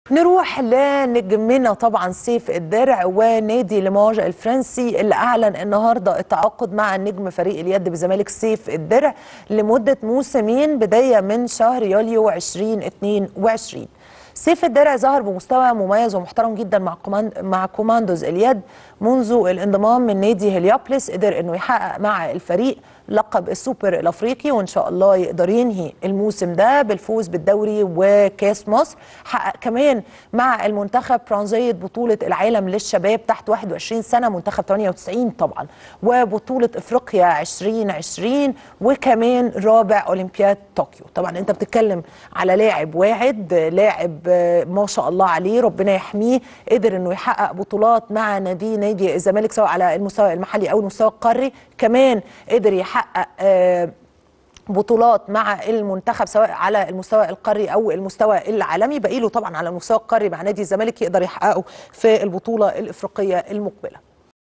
نروح لنجمنا طبعا سيف الدرع ونادي ليماج الفرنسي اللي اعلن النهارده التعاقد مع نجم فريق اليد بزمالك سيف الدرع لمده موسمين بدايه من شهر يوليو 2022 سيف الدرع ظهر بمستوى مميز ومحترم جدا مع كوماند مع كوماندوز اليد منذ الانضمام من نادي هليوبلس قدر انه يحقق مع الفريق لقب السوبر الافريقي وان شاء الله يقدر ينهي الموسم ده بالفوز بالدوري وكاس مصر حقق كمان مع المنتخب برونزيه بطوله العالم للشباب تحت 21 سنه منتخب 98 طبعا وبطوله افريقيا 2020 وكمان رابع اولمبياد طوكيو طبعا انت بتتكلم على لاعب واحد لاعب ما شاء الله عليه ربنا يحميه قدر انه يحقق بطولات مع نادي نادي الزمالك سواء على المستوى المحلي او المستوى القاري كمان قدر يحقق بطولات مع المنتخب سواء على المستوى القاري او المستوى العالمي باقي له طبعا على المستوى القاري مع نادي الزمالك يقدر يحققه في البطوله الافريقيه المقبله